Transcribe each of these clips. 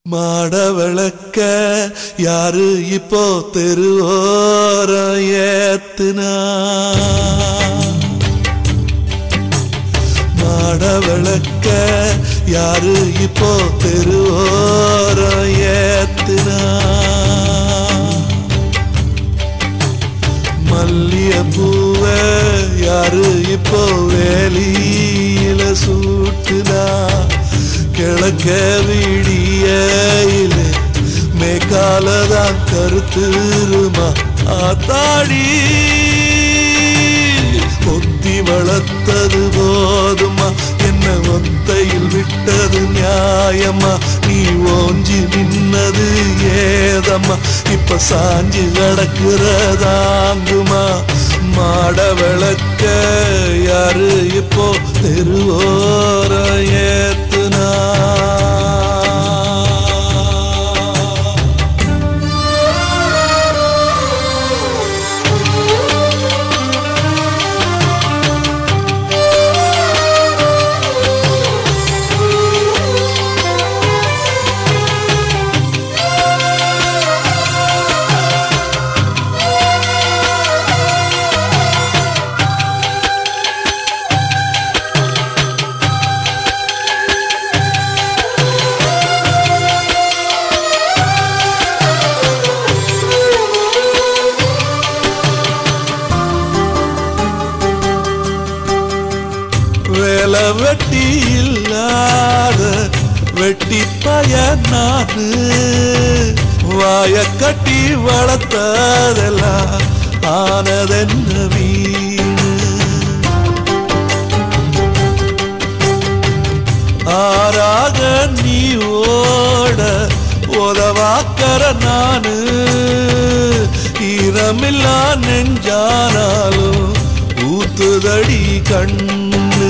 மாட விளக்க யாரு இப்போ தெருவோர ஏத்துனா மாட விளக்க யாரு இப்போ தெருவோர ஏத்துனா மல்லிய பூவ யாரு இப்போ வேலியில சூட்டுனா கிழக்க விடியில மேக்காலதான் கருத்துருமா ஆத்தாடி ஒத்தி வளர்த்தது போதுமா என்ன ஒத்தையில் விட்டது நியாயமா நீ ஓஞ்சி நின்னது ஏதம்மா இப்ப சாஞ்சி கிடக்கிறதாங்குமா மாட விளக்க யாரு இப்போ தெருவோர ஏத்துனா வேலை வெட்டி இல்லாத வெட்டி பய நானு வாய கட்டி வளர்த்ததெல்லாம் ஆனதென்ன வீணு ஆறாக நீ ஓட உதவாக்கற நானு ஈரமில்லா நெஞ்சானாலும் ஊத்துதடி கண்ணு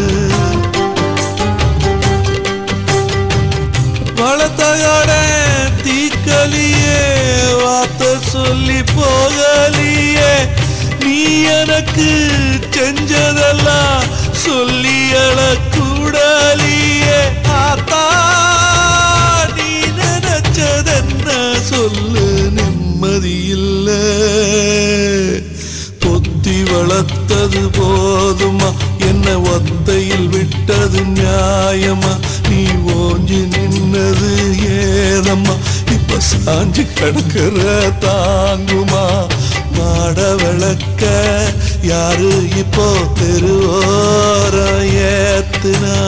வளர்த்தகட தீக்கலியே வார்த்தை சொல்லி போகலியே நீ எனக்கு செஞ்சதெல்லாம் சொல்லி கூடலியே ஆத்தா நீ நினைச்சதென்ன சொல்லு நிம்மதி இல்லை பொத்தி வளர்த்தது போதுமா என்ன ஒத்தையில் விட்டது நியாயமா நீ ஓஞ்சி நின்னது ஏதம்மா இப்ப சாஞ்சு கிடக்கிற தாங்குமா மாட விளக்க யாரு இப்போ தெருவோர ஏத்துனா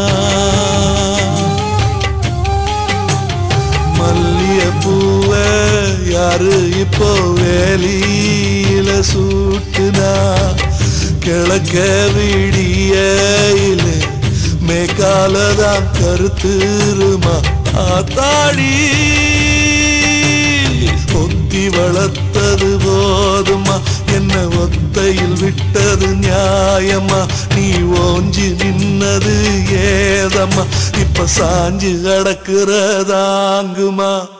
மல்லிய பூவ யாரு இப்போ வேலியில சூட்டுனா கிழக்க விடியில மேக்காலதான் கருத்துருமா ஆத்தாடி ஒத்தி வளர்த்தது போதுமா என்ன ஒத்தையில் விட்டது நியாயமா நீ ஓஞ்சி நின்னது ஏதம்மா இப்ப சாஞ்சு கிடக்கிறதாங்குமா